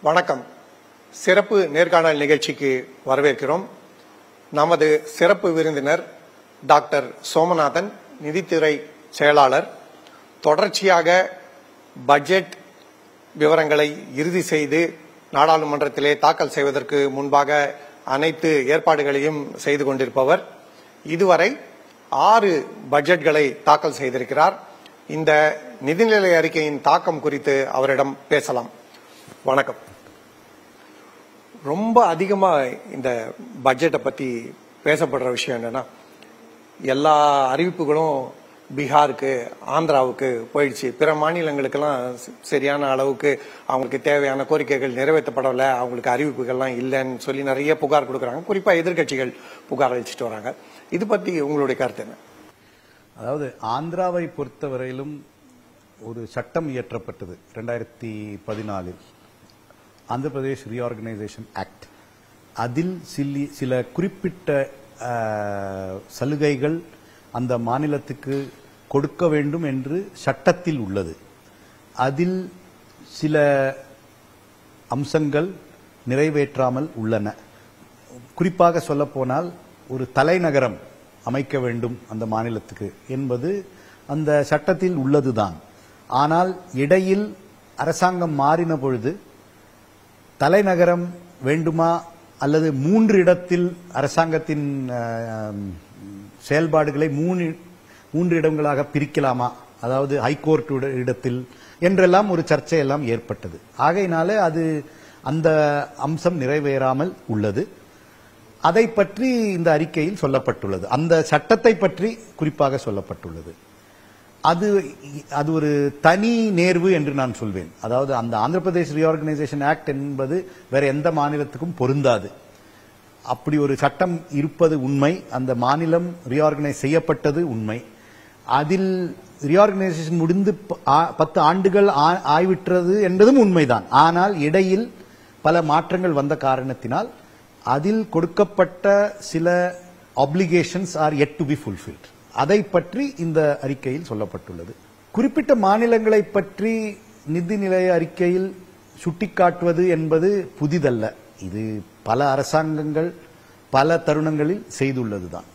வணக்கம் சிறப்பு நேர்காணல் நிகழ்ச்சிக்கு வரவேற்கிறோம் நமது சிறப்பு விருந்தினர் டாக்டர் சோமநாதன் நிதித்துறை செயலாளர் தொடர்ச்சியாக பட்ஜெட் விவரங்களை இறுதி செய்து நாடாளுமன்றத்திலே தாக்கல் செய்வதற்கு முன்பாக அனைத்து ஏற்பாடுகளையும் செய்து கொண்டிருப்பவர் இதுவரை ஆறு பட்ஜெட்களை தாக்கல் செய்திருக்கிறார் இந்த நிதிநிலை அறிக்கையின் தாக்கம் குறித்து அவரிடம் பேசலாம் வணக்கம் ரொம்ப அதிகமா இந்த பட்ஜெட்டை பத்தி பேசப்படுற விஷயம் என்னன்னா எல்லா அறிவிப்புகளும் பீகாருக்கு ஆந்திராவுக்கு போயிடுச்சு பிற மாநிலங்களுக்கெல்லாம் ச- சரியான அளவுக்கு அவங்களுக்கு தேவையான கோரிக்கைகள் நிறைவேற்றப்படலை அவங்களுக்கு அறிவிப்புகள்லாம் இல்லைன்னு சொல்லி நிறைய புகார் கொடுக்குறாங்க குறிப்பா எதிர்க்கட்சிகள் புகார் அளிச்சிட்டு வராங்க இது பத்தி உங்களுடைய கருத்து என்ன அதாவது ஆந்திராவை பொறுத்தவரையிலும் ஒரு சட்டம் இயற்றப்பட்டது ரெண்டாயிரத்தி பதினாலில் ஆந்திர பிரதேஷ் ரீஆர்கனைசேஷன் ஆக்ட் அதில் சில்லி சில குறிப்பிட்ட அஹ், சலுகைகள் அந்த மாநிலத்துக்கு கொடுக்க வேண்டும் என்று சட்டத்தில் உள்ளது அதில் சில அம்சங்கள் நிறைவேற்றாமல் உள்ளன குறிப்பாக சொல்லப்போனால் ஒரு தலைநகரம் அமைக்க வேண்டும் அந்த மாநிலத்துக்கு என்பது அந்த சட்டத்தில் உள்ளதுதான் ஆனால் இடையில் அரசாங்கம் மாறின பொழுது தலைநகரம் வேண்டுமா அல்லது மூன்று இடத்தில் அரசாங்கத்தின் அஹ், செயல்பாடுகளை மூணு மூன்று இடங்களாக பிரிக்கலாமா அதாவது ஹைகோர்ட் இடத்தில் என்றெல்லாம் ஒரு சர்ச்சை எல்லாம் ஏற்பட்டது ஆகையினால அது அந்த அம்சம் நிறைவேறாமல் உள்ளது அதை பற்றி இந்த அறிக்கையில் சொல்லப்பட்டுள்ளது அந்த சட்டத்தை பற்றி குறிப்பாக சொல்லப்பட்டுள்ளது அது அது ஒரு தனி நேர்வு என்று நான் சொல்வேன் அதாவது அந்த ஆந்திர பிரதேஷ் ரீஆர்கனைசேஷன் ஆக்ட் என்பது வேற எந்த மாநிலத்துக்கும் பொருந்தாது அப்படி ஒரு சட்டம் இருப்பது உண்மை அந்த மாநிலம் ரீஆர்கனைஸ் செய்யப்பட்டது உண்மை அதில் ரீஆர்கனைசேஷன் முடிந்து ப- ஆ- பத்து ஆண்டுகள் ஆ- ஆய்விட்டது என்பதும் உண்மைதான் ஆனால் இடையில் பல மாற்றங்கள் வந்த காரணத்தினால் அதில் கொடுக்கப்பட்ட சில applications are yet to be fulfilled அதை பற்றி இந்த அறிக்கையில் சொல்லப்பட்டுள்ளது குறிப்பிட்ட மாநிலங்களை பற்றி நிதிநிலை அறிக்கையில் சுட்டிக்காட்டுவது என்பது புதிதல்ல இது பல அரசாங்கங்கள் பல தருணங்களில் செய்துள்ளதுதான்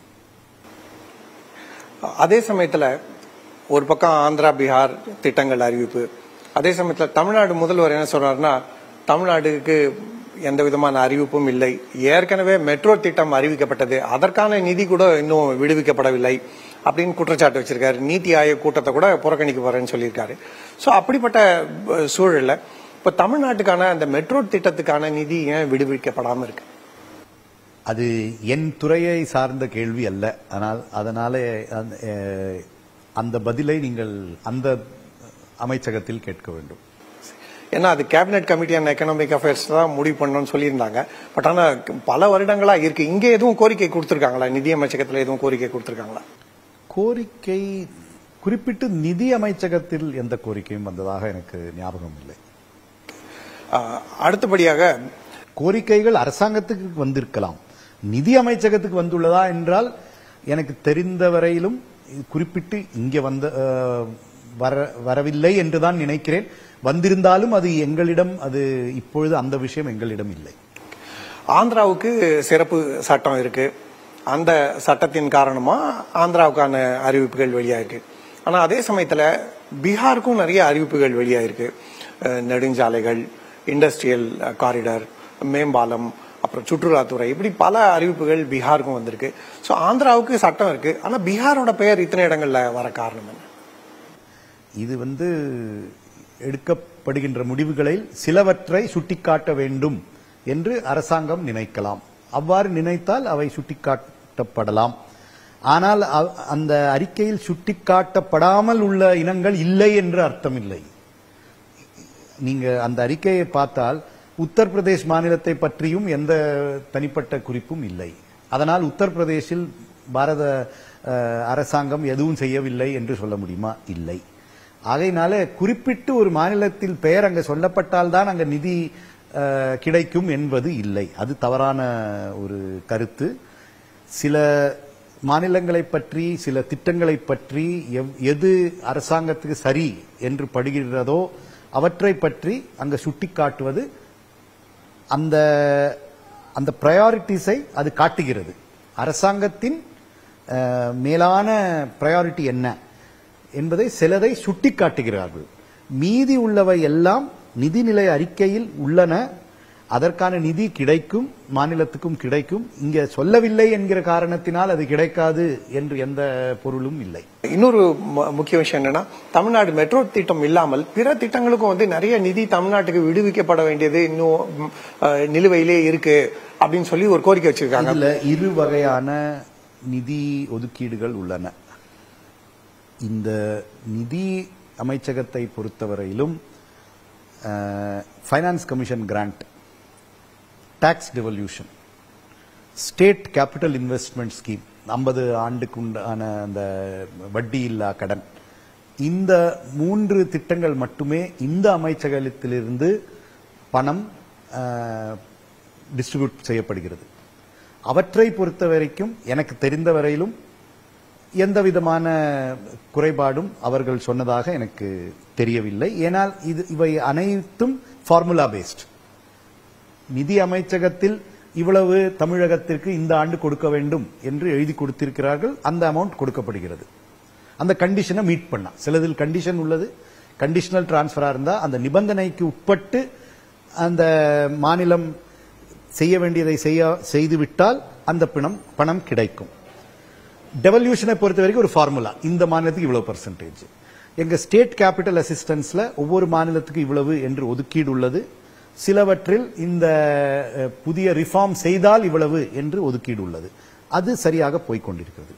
அதே சமயத்துல ஒரு பக்கம் ஆந்திரா பீகார் திட்டங்கள் அறிவிப்பு அதே சமயத்துல தமிழ்நாடு முதல்வர் என்ன சொல்றாருன்னா தமிழ்நாடுக்கு எந்த விதமான அறிவிப்பும் இல்லை ஏற்கனவே மெட்ரோ திட்டம் அறிவிக்கப்பட்டது அதற்கான நிதி கூட இன்னும் விடுவிக்கப்படவில்லை அப்படின்னு குற்றச்சாட்டு வச்சிருக்காரு நீத்தி ஆயோக் கூட்டத்தை கூட புறக்கணிக்க போறேன்னு சொல்லியிருக்காரு சோ அப்படிப்பட்ட அஹ், சூழல்ல இப்ப தமிழ்நாட்டுக்கான அந்த மெட்ரோ திட்டத்துக்கான நிதி ஏன் விடுவிக்கப்படாம இருக்கு அது என் துறையை சார்ந்த கேள்வி அல்ல ஆனால் அதனால அந்த, அஹ், அந்த பதிலை நீங்கள் அந்த அமைச்சகத்தில் கேட்க வேண்டும் ஏன்னா அது cabinet committee on economic affairs தான் முடிவு பண்ணணும்னு சொல்லியிருந்தாங்க பட் ஆனா பல வருடங்களா இருக்கு இங்க எதுவும் கோரிக்கை கொடுத்திருக்காங்களா நிதி அமைச்சகத்துல எதுவும் கோரிக்கை கொடுத்திருக்காங்களா கோரிக்கை குறிப்பிட்டு நிதி அமைச்சகத்தில் எந்த கோரிக்கையும் வந்ததாக எனக்கு ஞாபகம் இல்லை ஆஹ், அடுத்தபடியாக கோரிக்கைகள் அரசாங்கத்துக்கு வந்திருக்கலாம் நிதி அமைச்சகத்துக்கு வந்துள்ளதா என்றால் எனக்கு தெரிந்த வரையிலும் இது குறிப்பிட்டு இங்கே வந்த அஹ், வர வரவில்லை என்றுதான் நினைக்கிறேன் வந்திருந்தாலும் அது எங்களிடம் அது இப்பொழுது அந்த விஷயம் எங்களிடம் இல்லை ஆந்திராவுக்கு சிறப்பு சட்டம் இருக்கு அந்த சட்டத்தின் காரணமா ஆந்திராவுக்கான அறிவிப்புகள் வெளியாயிருக்கு ஆனா அதே சமயத்துல பீகாருக்கும் நிறைய அறிவிப்புகள் வெளியாயிருக்கு அஹ், நெடுஞ்சாலைகள் இண்டஸ்ட்ரியல் காரிடார் மேம்பாலம் அப்புறம் சுற்றுலாத்துறை இப்படி பல அறிவிப்புகள் பீகாருக்கும் வந்திருக்கு சோ ஆந்திராவுக்கு சட்டம் இருக்கு ஆனா பீகாரோட பெயர் இத்தனை இடங்கள்ல வர காரணம் என்ன இது வந்து எடுக்கப்படுகின்ற முடிவுகளில் சிலவற்றை சுட்டிக்காட்ட வேண்டும் என்று அரசாங்கம் நினைக்கலாம் அவ்வாறு நினைத்தால் அவை சுட்டிக்காட்டப்படலாம் ஆனால் அ- அந்த அறிக்கையில் சுட்டிக்காட்டப்படாமல் உள்ள இனங்கள் இல்லை என்று அர்த்தமில்லை நீங்க அந்த அறிக்கையை பார்த்தால் உத்தரப்பிரதேஷ் மாநிலத்தை பற்றியும் எந்த தனிப்பட்ட குறிப்பும் இல்லை அதனால் உத்தரப்பிரதேசில் பாரத அஹ், அரசாங்கம் எதுவும் செய்யவில்லை என்று சொல்ல முடியுமா இல்லை ஆகையினால குறிப்பிட்டு ஒரு மாநிலத்தில் பெயர் அங்க சொல்லப்பட்டால் தான் அங்க நிதி அஹ், கிடைக்கும் என்பது இல்லை அது தவறான ஒரு கருத்து சில மாநிலங்களை பற்றி சில திட்டங்களை பற்றி எவ்- எது அரசாங்கத்துக்கு சரி என்று படுகிறதோ அவற்றை பற்றி அங்க சுட்டிக்காட்டுவது அந்த அந்த ப்ரையாரிட்டிஸை அது காட்டுகிறது அரசாங்கத்தின் அஹ், மேலான ப்ரையாரிட்டி என்ன என்பதை சிலரை சுட்டிக்காட்டுகிறார்கள் மீதி உள்ளவை எல்லாம் நிதிநிலை அறிக்கையில் உள்ளன அதற்கான நிதி கிடைக்கும் மாநிலத்துக்கும் கிடைக்கும் இங்க சொல்லவில்லை என்கிற காரணத்தினால் அது கிடைக்காது என்று எந்த பொருளும் இல்லை இன்னொரு மு- முக்கிய விஷயம் என்னன்னா தமிழ்நாடு மெட்ரோ திட்டம் இல்லாமல் பிற திட்டங்களுக்கும் வந்து நிறைய நிதி தமிழ்நாட்டுக்கு விடுவிக்கப்பட வேண்டியது இன்னும் ம், அஹ், நிலுவையிலே இருக்கு அப்படின்னு சொல்லி ஒரு கோரிக்கை வச்சிருக்காங்க இதுல இரு வகையான நிதி ஒதுக்கீடுகள் உள்ளன இந்த நிதி அமைச்சகத்தை பொறுத்தவரையிலும் finance commission grant tax devolution state capital investment scheme ஐம்பது ஆண்டுக்கு உண்டான அந்த வட்டி இல்லா கடன் இந்த மூன்று திட்டங்கள் மட்டுமே இந்த அமைச்சகத்திலிருந்து பணம் டிஸ்ட்ரிபியூட் செய்யப்படுகிறது அவற்றை பொறுத்த வரைக்கும் எனக்கு தெரிந்த வரையிலும் எந்த விதமான குறைபாடும் அவர்கள் சொன்னதாக எனக்கு தெரியவில்லை ஏனால் இது இவை அனைத்தும் ஃபார்முலா பேஸ்ட் நிதி அமைச்சகத்தில் இவ்வளவு தமிழகத்திற்கு இந்த ஆண்டு கொடுக்க வேண்டும் என்று எழுதி கொடுத்திருக்கிறார்கள் அந்த அமௌண்ட் கொடுக்கப்படுகிறது அந்த கண்டிஷனை மீட் பண்ணா சிலதில் கண்டிஷன் உள்ளது கண்டிஷனல் டிரான்ஸ்பரா இருந்தா அந்த நிபந்தனைக்கு உட்பட்டு அந்த மாநிலம் செய்ய வேண்டியதை செய்ய செய்துவிட்டால் அந்த பணம் பணம் கிடைக்கும் டெவல்யூஷனை பொறுத்த வரைக்கும் ஒரு ஃபார்முலா இந்த மாநிலத்துக்கு இவ்வளவு பர்சன்டேஜ் எங்க ஸ்டேட் கேபிட்டல் அசிஸ்டன்ஸ்ல ஒவ்வொரு மாநிலத்துக்கு இவ்வளவு என்று ஒதுக்கீடு உள்ளது சிலவற்றில் இந்த அஹ், புதிய ரிஃபார்ம் செய்தால் இவ்வளவு என்று ஒதுக்கீடு உள்ளது அது சரியாக போய்க் கொண்டிருக்கிறது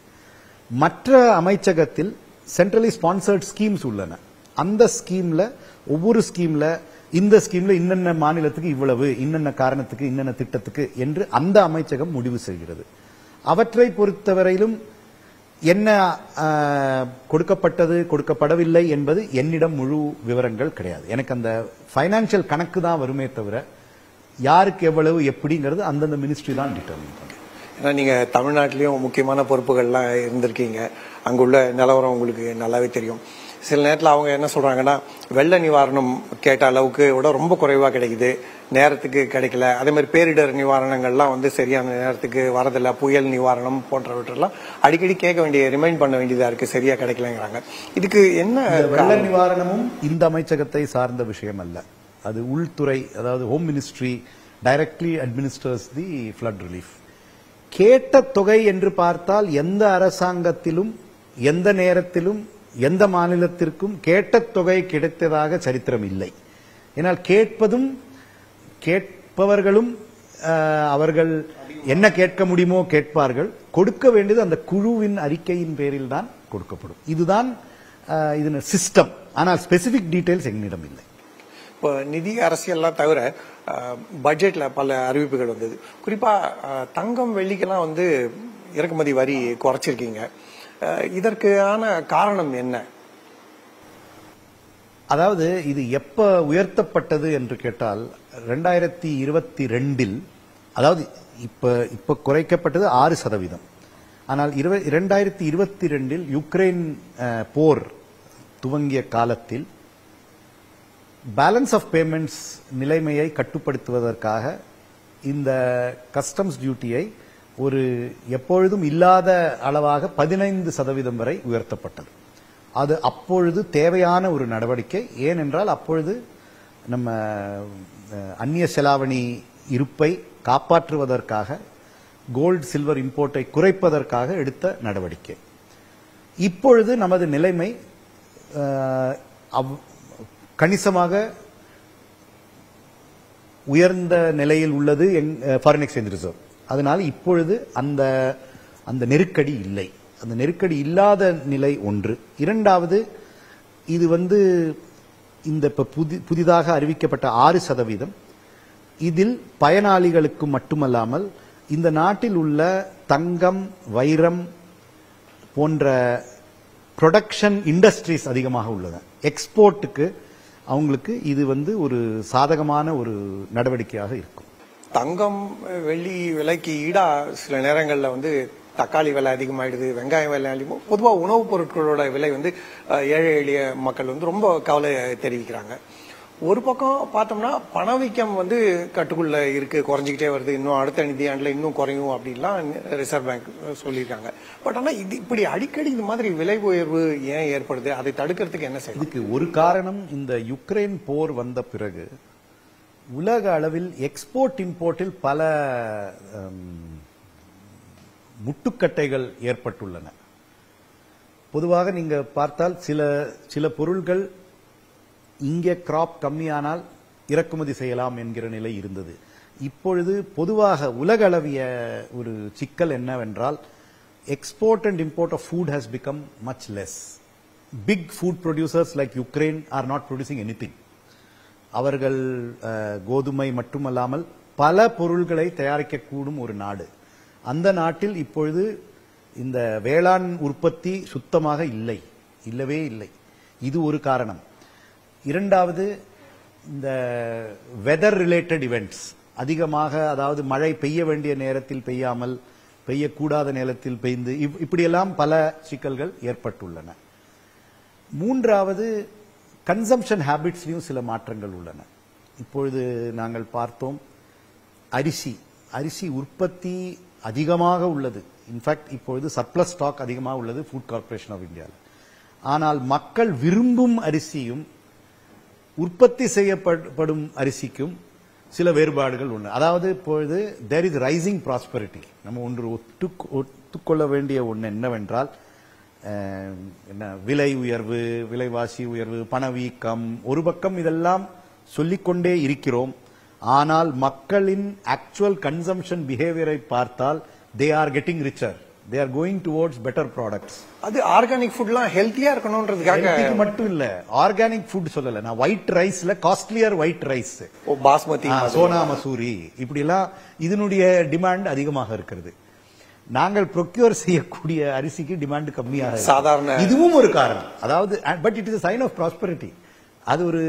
மற்ற அமைச்சகத்தில் சென்ட்ரலி ஸ்பான்சர்ட் ஸ்கீம்ஸ் உள்ளன அந்த ஸ்கீம்ல ஒவ்வொரு ஸ்கீம்ல இந்த ஸ்கீம்ல இன்னென்ன மாநிலத்துக்கு இவ்வளவு இன்னென்ன காரணத்துக்கு இன்னென்ன திட்டத்துக்கு என்று அந்த அமைச்சகம் முடிவு செய்கிறது அவற்றை பொறுத்தவரையிலும் என்ன ஆஹ், கொடுக்கப்பட்டது கொடுக்கப்படவில்லை என்பது என்னிடம் முழு விவரங்கள் கிடையாது எனக்கு அந்த ஃபைனான்சியல் கணக்கு தான் வருமே தவிர யாருக்கு எவ்வளவு எப்படிங்கிறது அந்தந்த மினிஸ்ட்ரி தான் டிட்டர்மின் பண்ணும் ஏன்னா நீங்க தமிழ்நாட்டிலயும் முக்கியமான பொறுப்புகள்லாம் இருந்திருக்கீங்க அங்குள்ள நிலவரம் உங்களுக்கு நல்லாவே தெரியும் சில நேரத்தில் அவங்க என்ன சொல்றாங்கன்னா வெள்ள நிவாரணம் கேட்ட அளவுக்கு விட ரொம்ப குறைவா கிடைக்குது நேரத்துக்கு கிடைக்கல அதே மாதிரி பேரிடர் நிவாரணங்கள்லாம் வந்து சரியான நேரத்துக்கு வரதில்லை புயல் நிவாரணம் போன்றவற்றெல்லாம் அடிக்கடி கேட்க வேண்டிய ரிமைண்ட் பண்ண வேண்டியதா இருக்கு சரியா கிடைக்கலங்கிறாங்க இதுக்கு என்ன இந்த வெள்ள நிவாரணமும் இந்த அமைச்சகத்தை சார்ந்த விஷயம் அல்ல அது உள்துறை அதாவது home ministry directly administers the flood relief கேட்ட தொகை என்று பார்த்தால் எந்த அரசாங்கத்திலும் எந்த நேரத்திலும் எந்த மாநிலத்திற்கும் கேட்ட தொகை கிடைத்ததாக சரித்திரம் இல்லை ஏனால் கேட்பதும் கேட்பவர்களும் அஹ், அவர்கள் என்ன கேட்க முடியுமோ கேட்பார்கள் கொடுக்க வேண்டியது அந்த குழுவின் அறிக்கையின் பேரில் தான் கொடுக்கப்படும் இதுதான் அஹ், இது சிஸ்டம் ஆனால் ஸ்பெசிபிக் டீடைல்ஸ் எங்களிடம் இல்லை இப்போ நிதி அரசியல்லாம் தவிர அஹ், பட்ஜெட்ல பல அறிவிப்புகள் வந்தது குறிப்பா அஹ், தங்கம் வெள்ளிக்கெல்லாம் வந்து இறக்குமதி வரி குறைச்சிருக்கீங்க அஹ், இதற்கான காரணம் என்ன அதாவது இது எப்ப உயர்த்தப்பட்டது என்று கேட்டால் ரெண்டாயிரத்தி இருபத்தி ரெண்டில் அதாவது இப்ப இப்ப குறைக்கப்பட்டது ஆறு சதவீதம் ஆனால் இரண்டாயிரத்தி இருபத்தி ரெண்டில் யுக்ரைன் அஹ், போர் துவங்கிய காலத்தில் பேலன்ஸ் ஆஃப் பேமெண்ட்ஸ் நிலைமையை கட்டுப்படுத்துவதற்காக இந்த கஸ்டம்ஸ் டியூட்டியை ஒரு எப்பொழுதும் இல்லாத அளவாக பதினைந்து சதவீதம் வரை உயர்த்தப்பட்டது அது அப்பொழுது தேவையான ஒரு நடவடிக்கை ஏனென்றால் அப்பொழுது நம்ம அஹ், அந்நிய செலாவணி இருப்பை காப்பாற்றுவதற்காக கோல்டு சில்வர் இம்போர்ட்டை குறைப்பதற்காக எடுத்த நடவடிக்கை இப்பொழுது நமது நிலைமை அஹ், அவ்- கணிசமாக உயர்ந்த நிலையில் உள்ளது ஃபாரின் எக்ஸ்சேஞ்ச் ரிசர்வ் அதனால இப்பொழுது அந்த அந்த நெருக்கடி இல்லை அந்த நெருக்கடி இல்லாத நிலை ஒன்று இரண்டாவது இது வந்து இந்த இப்ப புதி புதிதாக அறிவிக்கப்பட்ட ஆறு சதவீதம் இதில் பயனாளிகளுக்கு மட்டுமல்லாமல் இந்த நாட்டில் உள்ள தங்கம் வைரம் போன்ற ப்ரொடக்ஷன் இண்டஸ்ட்ரீஸ் அதிகமாக உள்ளன எக்ஸ்போர்ட்டுக்கு அவங்களுக்கு இது வந்து ஒரு சாதகமான ஒரு நடவடிக்கையாக இருக்கும் தங்கம் வெள்ளி விலைக்கு ஈடா சில நேரங்கள்ல வந்து தக்காளி விலை அதிகமாயிடுது வெங்காயம் விலை அதிகம் பொதுவாக உணவுப் பொருட்களோட விலை வந்து அஹ், ஏழை எளிய மக்கள் வந்து ரொம்ப கவலை தெரிவிக்கிறாங்க ஒரு பக்கம் பார்த்தோம்னா பணவீக்கம் வந்து கட்டுக்குள்ள இருக்கு குறைஞ்சிக்கிட்டே வருது இன்னும் அடுத்த நிதியாண்டுல இன்னும் குறையும் அப்படின்லாம் ரிசர்வ் பேங்க் சொல்லியிருக்காங்க பட் ஆனா இது இப்படி அடிக்கடி இது மாதிரி விலை உயர்வு ஏன் ஏற்படுது அதை தடுக்கிறதுக்கு என்ன செய்யணும் இதுக்கு ஒரு காரணம் இந்த யுக்ரைன் போர் வந்த பிறகு உலக அளவில் எக்ஸ்போர்ட் இம்போர்ட்டில் பல ஹம், முட்டுக்கட்டைகள் ஏற்பட்டுள்ளன பொதுவாக நீங்க பார்த்தால் சில சில பொருள்கள் இங்கே கிராப் கம்மியானால் இறக்குமதி செய்யலாம் என்கிற நிலை இருந்தது இப்பொழுது பொதுவாக உலக அளவிய ஒரு சிக்கல் என்னவென்றால் export and import of food has become much less big food producers like Ukraine are not producing anything அவர்கள் அஹ், கோதுமை மட்டுமல்லாமல் பல பொருள்களை தயாரிக்கக்கூடும் ஒரு நாடு அந்த நாட்டில் இப்பொழுது இந்த வேளாண் உற்பத்தி சுத்தமாக இல்லை இல்லவே இல்லை இது ஒரு காரணம் இரண்டாவது இந்த வெதர் ரிலேட்டட் இவெண்ட்ஸ் அதிகமாக அதாவது மழை பெய்ய வேண்டிய நேரத்தில் பெய்யாமல் பெய்யக்கூடாத நேரத்தில் பெய்ந்து இப்- இப்படியெல்லாம் பல சிக்கல்கள் ஏற்பட்டுள்ளன மூன்றாவது கன்சம்ஷன் ஹேபிட்ஸ்லயும் சில மாற்றங்கள் உள்ளன இப்பொழுது நாங்கள் பார்த்தோம் அரிசி அரிசி உற்பத்தி அதிகமாக உள்ளது இன்ஃபேக்ட் இப்பொழுது சர்ப்ளஸ் ஸ்டாக் அதிகமாக உள்ளது ஃபுட் கார்ப்பரேஷன் ஆஃப் இந்தியாவில் ஆனால் மக்கள் விரும்பும் அரிசியும் உற்பத்தி செய்யப்படும் அரிசிக்கும் சில வேறுபாடுகள் உண்டு அதாவது இப்பொழுது தேர் இஸ் ரைசிங் ப்ராஸ்பரிட்டி நம்ம ஒன்று ஒத்து ஒத்துக்கொள்ள வேண்டிய ஒன்று என்னவென்றால் அஹ், என்ன விலை உயர்வு விலைவாசி உயர்வு பணவீக்கம் ஒரு பக்கம் இதெல்லாம் சொல்லிக்கொண்டே இருக்கிறோம் ஆனால் மக்களின் ஆக்சுவல் கன்சம்ஷன் பிஹேவியரை பார்த்தால் they are getting richer they are going towards better products அது ஆர்கானிக் ஃபுட்லாம் ஹெல்த்தியா இருக்கணும்ன்றதுக்காக ஹெல்த்துக்கு மட்டும் இல்ல ஆர்கானிக் ஃபுட் சொல்லல நான் ஒயிட் ரைஸ்ல காஸ்ட்லியர் ஒயிட் ரைஸ் ஓ, பாஸ்மதி மாதிரி. சோனா மசூரி இப்படி எல்லாம் இதனுடைய டிமாண்ட் அதிகமாக இருக்கிறது நாங்கள் ப்ரொக்யூர் செய்யக்கூடிய அரிசிக்கு டிமாண்ட் கம்மியாக இருக்கு. சாதாரண- இதுவும் ஒரு காரணம் அதாவது but it is sign of prosperity அது ஒரு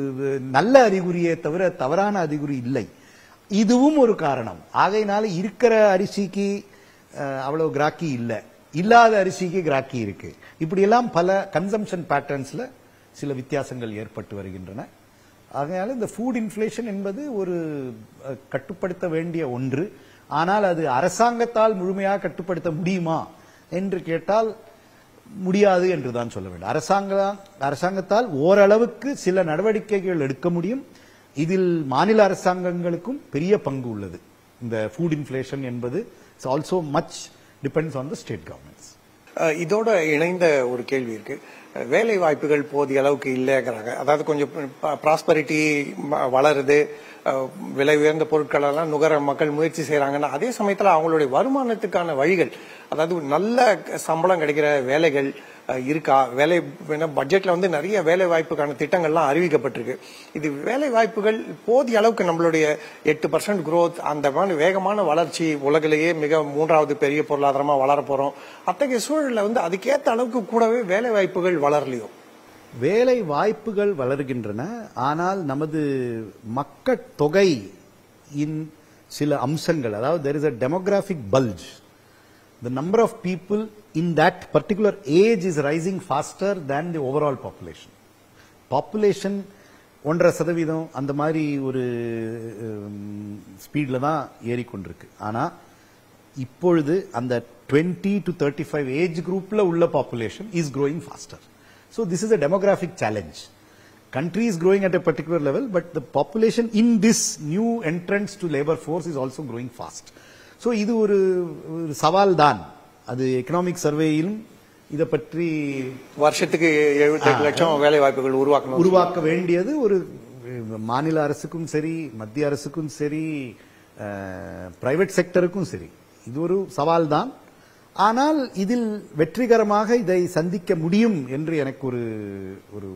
நல்ல அறிகுறியே தவிர தவறான அறிகுறி இல்லை இதுவும் ஒரு காரணம் ஆகையினால இருக்கிற அரிசிக்கு அஹ், அவ்வளவு கிராக்கி இல்லை இல்லாத அரிசிக்கு கிராக்கி இருக்கு இப்படியெல்லாம் பல கன்சம்ஷன் பேட்டர்ன்ஸ்ல சில வித்தியாசங்கள் ஏற்பட்டு வருகின்றன ஆகையால இந்த ஃபுட் இன்ஃப்ளேஷன் என்பது ஒரு அஹ், கட்டுப்படுத்த வேண்டிய ஒன்று ஆனால் அது அரசாங்கத்தால் முழுமையாக கட்டுப்படுத்த முடியுமா என்று கேட்டால் முடியாது என்று தான் சொல்ல வேண்டும் அரசாங்க அரசாங்கத்தால் ஓரளவுக்கு சில நடவடிக்கைகள் எடுக்க முடியும் இதில் மாநில அரசாங்கங்களுக்கும் பெரிய பங்கு உள்ளது இந்த ஃபுட் இன்ஃப்ளேஷன் என்பது also much depends on the state governments uh இதோட இணைந்த ஒரு கேள்வி இருக்கு அஹ் வேலை வாய்ப்புகள் போதிய அளவுக்கு இல்லைங்கிறாங்க அதாவது கொஞ்சம் ப்ராஸ்பரிட்டி வளருது அஹ் விலை உயர்ந்த பொருட்கள் எல்லாம் நுகர மக்கள் முயற்சி செய்யறாங்கன்னா அதே சமயத்துல அவங்களுடைய வருமானத்துக்கான வழிகள் அதாவது நல்ல சம்பளம் கிடைக்கிற வேலைகள் அஹ் இருக்கா வேலை வேணா பட்ஜெட்ல வந்து நிறைய வேலை வாய்ப்புக்கான திட்டங்கள்லாம் அறிவிக்கப்பட்டிருக்கு இது வேலை வாய்ப்புகள் போதிய அளவுக்கு நம்மளுடைய எட்டு பர்சன்ட் growth அந்த மாதிரி வேகமான வளர்ச்சி உலகிலேயே மிக மூன்றாவது பெரிய பொருளாதாரமா வளர போறோம் அத்தகைய சூழல்ல வந்து அதுக்கேத்த அளவுக்கு கூடவே வேலை வாய்ப்புகள் வளரலையோ வேலை வாய்ப்புகள் வளர்கின்றன ஆனால் நமது மக்கட் தொகை இன் சில அம்சங்கள் அதாவது there is a demographic bulge the number of people in that particular age is rising faster than the overall population population ஒன்றரை சதவீதம் அந்த மாதிரி ஒரு ஸ்பீட்ல தான் ஏறிக்கொண்டிருக்கு ஆனா இப்பொழுது அந்த 20 டு தேர்ட்டி ஃபைவ் ஏஜ் குரூப்ல உள்ள population is growing faster so this is a demographic challenge country is growing at a particular level but the population in this new entrance to labor force is also growing fast so இது ஒரு ஒரு சவால் தான் அது economic சர்வேயிலும் இதை பற்றி வருஷத்துக்கு எழுபத்தெட்டு லட்சம் வேலை வாய்ப்புகள் உருவாக்கணும் உருவாக்க வேண்டியது ஒரு அஹ், மாநில அரசுக்கும் சரி மத்திய அரசுக்கும் சரி பிரைவேட் செக்டருக்கும் சரி இது ஒரு சவால் தான் ஆனால் இதில் வெற்றிகரமாக இதை சந்திக்க முடியும் என்று எனக்கு ஒரு ஒரு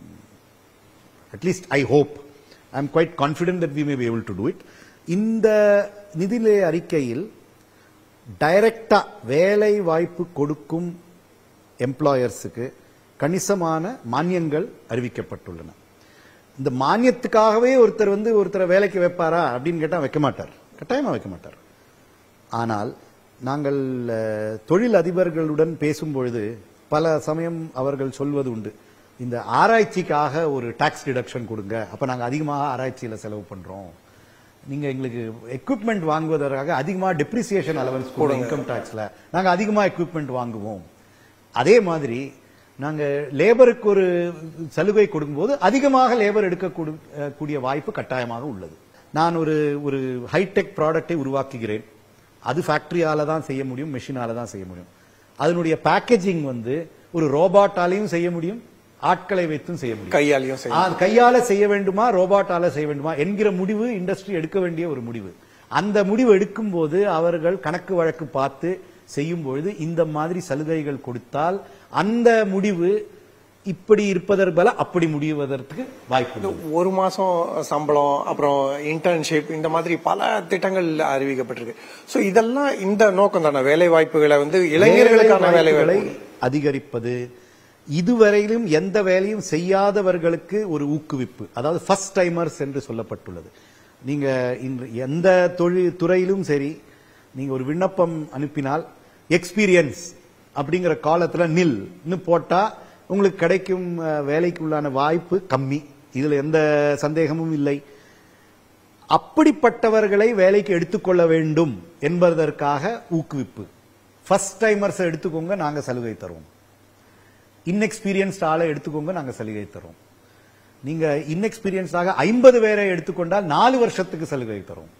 at least I hope I am quite confident that we may be able to do it இந்த நிதிநிலை அறிக்கையில் டைரக்டா வேலை வாய்ப்பு கொடுக்கும் எம்ப்ளாயர்ஸுக்கு கணிசமான மானியங்கள் அறிவிக்கப்பட்டுள்ளன இந்த மானியத்துக்காகவே ஒருத்தர் வந்து ஒருத்தரை வேலைக்கு வைப்பாரா அப்படின்னு கேட்டா வைக்க மாட்டார் கட்டாயமா வைக்க மாட்டார் ஆனால் நாங்கள் அஹ், தொழில் அதிபர்களுடன் பேசும்பொழுது பல சமயம் அவர்கள் சொல்வது உண்டு இந்த ஆராய்ச்சிக்காக ஒரு டாக்ஸ் டிடக்ஷன் கொடுங்க அப்ப நாங்க அதிகமாக ஆராய்ச்சியில செலவு பண்றோம் நீங்க எங்களுக்கு எக்யூப்மெண்ட் வாங்குவதற்காக அதிகமாக டெப்ரிசியேஷன் அலவன்ஸ் போடுங்க இன்கம் டாக்ஸ்ல நாங்க அதிகமாக எக்யூப்மெண்ட் வாங்குவோம் அதே மாதிரி நாங்க லேபருக்கு ஒரு சலுகை கொடுக்கும்போது அதிகமாக லேபர் எடுக்க கூடு- அஹ் கூடிய வாய்ப்பு கட்டாயமாக உள்ளது நான் ஒரு ஒரு ஹைடெக் ப்ராடக்டை உருவாக்குகிறேன் அது ஃபேக்டரியால தான் செய்ய முடியும் மெஷினால தான் செய்ய முடியும் அதனுடைய பேக்கேஜிங் வந்து ஒரு ரோபாட்டாலையும் செய்ய முடியும் ஆட்களை வைத்தும் செய்ய முடியும் கையாலையும் செய்யும் ஆ, கையால செய்ய வேண்டுமா ரோபாட்டால செய்ய வேண்டுமா என்கிற முடிவு இண்டஸ்ட்ரி எடுக்க வேண்டிய ஒரு முடிவு அந்த முடிவு எடுக்கும் போது அவர்கள் கணக்கு வழக்கு பார்த்து செய்யும் பொழுது இந்த மாதிரி சலுகைகள் கொடுத்தால் அந்த முடிவு இப்படி இருப்பதற்கு பதிலா அப்படி முடிவதற்கு வாய்ப்பு உள்ளது. ஒரு மாசம் சம்பளம் அப்புறம் இன்டர்ன்ஷிப் இந்த மாதிரி பல திட்டங்கள் அறிவிக்கப்பட்டிருக்கு சோ இதெல்லாம் இந்த நோக்கம் தானே வேலை வாய்ப்புகளை வந்து இளைஞர்களுக்கான வேலை வேலைவாய்ப்புகளை வாய்ப்பு அதிகரிப்பது இதுவரையிலும் எந்த வேலையும் செய்யாதவர்களுக்கு ஒரு ஊக்குவிப்பு அதாவது ஃபர்ஸ்ட் டைமர்ஸ் என்று சொல்லப்பட்டுள்ளது நீங்க இன்று எந்த தொழில் துறையிலும் சரி நீங்க ஒரு விண்ணப்பம் அனுப்பினால் எக்ஸ்பீரியன்ஸ் அப்படிங்கிற காலத்துல நில்னு போட்டா உங்களுக்கு கிடைக்கும் அஹ், வேலைக்கு உள்ளான வாய்ப்பு கம்மி இதுல எந்த சந்தேகமும் இல்லை அப்படிப்பட்டவர்களை வேலைக்கு எடுத்துக்கொள்ள வேண்டும் என்பதற்காக ஊக்குவிப்பு ஃபர்ஸ்ட் டைமர்ஸ் எடுத்துக்கோங்க நாங்க சலுகை தருவோம் இன்எக்ஸ்பீரியன்ஸ்ட் ஆளை எடுத்துக்கோங்க நாங்க சலுகை தரோம் நீங்க இன்எக்ஸ்பீரியன்ஸ்டாக ஐம்பது பேரை எடுத்துக்கொண்டால் நாலு வருஷத்துக்கு சலுகை தரும்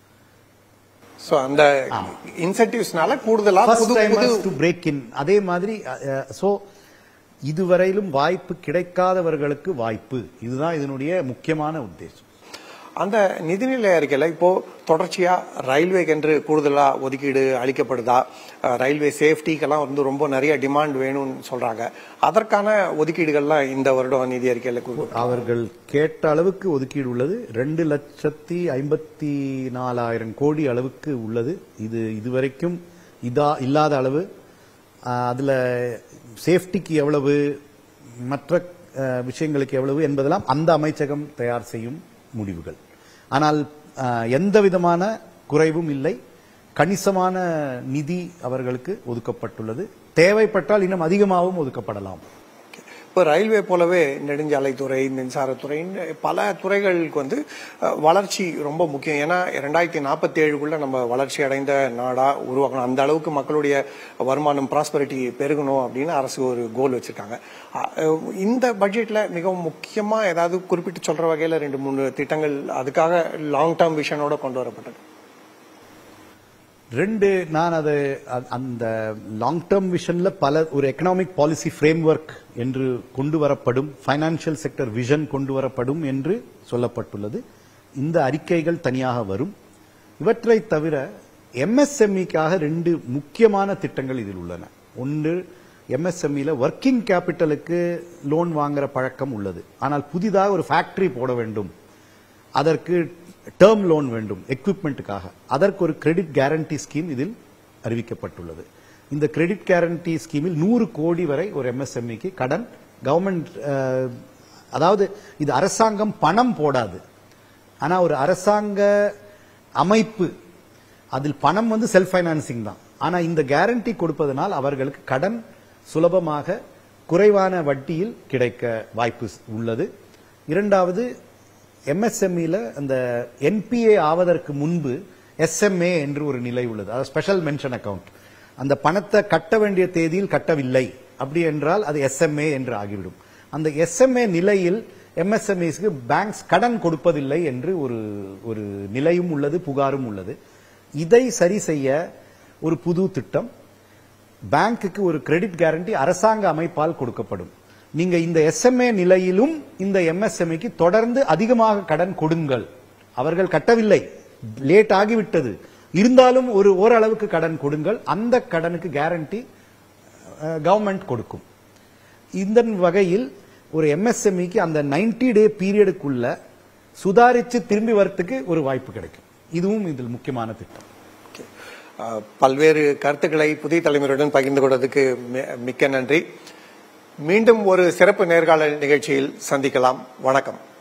சோ அந்த இன்சென்டிவ்ஸ்னால கூடுதலா ஃபர்ஸ்ட் புது புது டைமர்ஸ் டு பிரேக் இன் அதே மாதிரி சோ இதுவரையிலும் வாய்ப்பு கிடைக்காதவர்களுக்கு வாய்ப்பு இதுதான் இதனுடைய முக்கியமான உத்தேசம் அந்த நிதிநிலை அறிக்கையில இப்போ தொடர்ச்சியா ரயில்வேக்கு என்று கூடுதலா ஒதுக்கீடு அளிக்கப்படுதா அஹ், ரயில்வே சேஃப்டிக்கெல்லாம் வந்து ரொம்ப நிறைய டிமாண்ட் வேணும்னு சொல்றாங்க அதற்கான ஒதுக்கீடுகள்லாம் இந்த வருடம் நிதி அறிக்கையில கு- அவர்கள் கேட்ட அளவுக்கு ஒதுக்கீடு உள்ளது ரெண்டு லட்சத்தி ஐம்பத்தி நாலாயிரம் கோடி அளவுக்கு உள்ளது இது இதுவரைக்கும் இதா இல்லாத அளவு ஆஹ், அதுல சேஃப்டிக்கு எவ்வளவு மற்ற ஆஹ், விஷயங்களுக்கு எவ்வளவு என்பதெல்லாம் அந்த அமைச்சகம் தயார் செய்யும் முடிவுகள் ஆனால் ஆஹ், எந்த விதமான குறைவும் இல்லை கணிசமான நிதி அவர்களுக்கு ஒதுக்கப்பட்டுள்ளது தேவைப்பட்டால் இன்னும் அதிகமாகவும் ஒதுக்கப்படலாம் இப்போ ரயில்வே போலவே நெடுஞ்சாலைத்துறை மின்சாரத்துறை பல துறைகளுக்கு வந்து அஹ், வளர்ச்சி ரொம்ப முக்கியம் ஏன்னா ரெண்டாயிரத்தி நாற்பத்தி ஏழுக்குள்ள நம்ம வளர்ச்சி அடைந்த நாடா உருவாக்கணும் அந்த அளவுக்கு மக்களுடைய வருமானம் ப்ராஸ்பரிட்டி பெருகணும் அப்படின்னு அரசு ஒரு கோல் வச்சிருக்காங்க அஹ், இந்த பட்ஜெட்ல மிகவும் முக்கியமா ஏதாவது குறிப்பிட்டு சொல்ற வகையில ரெண்டு மூணு திட்டங்கள் அதுக்காக லாங் டேர்ம் விஷனோட கொண்டு வரப்பட்டது ரெண்டு நான் அது அ- அந்த லாங் டேர்ம் விஷன்ல பல ஒரு எக்கனாமிக் பாலிசி ஃப்ரேம்வொர்க் என்று கொண்டு வரப்படும் ஃபைனான்சியல் செக்டர் விஷன் கொண்டு வரப்படும் என்று சொல்லப்பட்டுள்ளது இந்த அறிக்கைகள் தனியாக வரும் இவற்றை தவிர எம்எஸ்எம்இக்காக ரெண்டு முக்கியமான திட்டங்கள் இதில் உள்ளன ஒன்று எம்எஸ்எம்இல ஒர்க்கிங் கேபிட்டலுக்கு லோன் வாங்குற பழக்கம் உள்ளது ஆனால் புதிதாக ஒரு ஃபேக்டரி போட வேண்டும் அதற்கு டேர்ம் லோன் வேண்டும் எக்விப்மெண்ட்டுக்காக அதற்கு ஒரு கிரெடிட் கேரண்டி ஸ்கீம் இதில் அறிவிக்கப்பட்டுள்ளது இந்த கிரெடிட் கேரண்டி ஸ்கீமில் நூறு கோடி வரை ஒரு எம்எஸ்எம்இக்கு கடன் கவர்மெண்ட் அதாவது இது அரசாங்கம் பணம் போடாது ஆனா ஒரு அரசாங்க அமைப்பு அதில் பணம் வந்து செல்ஃப் ஃபைனான்சிங் தான் ஆனா இந்த கேரண்டி கொடுப்பதனால் அவர்களுக்கு கடன் சுலபமாக குறைவான வட்டியில் கிடைக்க வாய்ப்பு உள்ளது இரண்டாவது எம்எஸ்எம்இல அந்த என்பிஏ ஆவதற்கு முன்பு எஸ்எம்ஏ என்று ஒரு நிலை உள்ளது அதாவது ஸ்பெஷல் மென்ஷன் அக்கவுண்ட் அந்த பணத்தை கட்ட வேண்டிய தேதியில் கட்டவில்லை அப்படி என்றால் அது எஸ்எம்ஏ என்று ஆகிவிடும் அந்த எஸ்எம்ஏ நிலையில் எம்எஸ்எம்இஸ்க்கு பேங்க்ஸ் கடன் கொடுப்பதில்லை என்று ஒரு ஒரு நிலையும் உள்ளது புகாரும் உள்ளது இதை சரி செய்ய ஒரு புது திட்டம் பேங்க்குக்கு ஒரு கிரெடிட் கேரண்டி அரசாங்க அமைப்பால் கொடுக்கப்படும் நீங்க இந்த எஸ்எம்ஏ நிலையிலும் இந்த எம்எஸ்எம்இக்கு தொடர்ந்து அதிகமாக கடன் கொடுங்கள் அவர்கள் கட்டவில்லை லேட் ஆகிவிட்டது இருந்தாலும் ஒரு ஓரளவுக்கு கடன் கொடுங்கள் அந்த கடனுக்கு கேரண்டி கவர்மெண்ட் கொடுக்கும் இந்த வகையில் ஒரு எம்எஸ்எம்இக்கு அந்த 90 டே பீரியடுக்குள்ள சுதாரிச்சு திரும்பி வரத்துக்கு ஒரு வாய்ப்பு கிடைக்கும் இதுவும் இதில் முக்கியமான திட்டம் அஹ், பல்வேறு கருத்துக்களை புதிய தலைமுறையுடன் பகிர்ந்து கொண்டதுக்கு மி- மிக்க நன்றி மீண்டும் ஒரு சிறப்பு நேர்காணல் நிகழ்ச்சியில் சந்திக்கலாம் வணக்கம்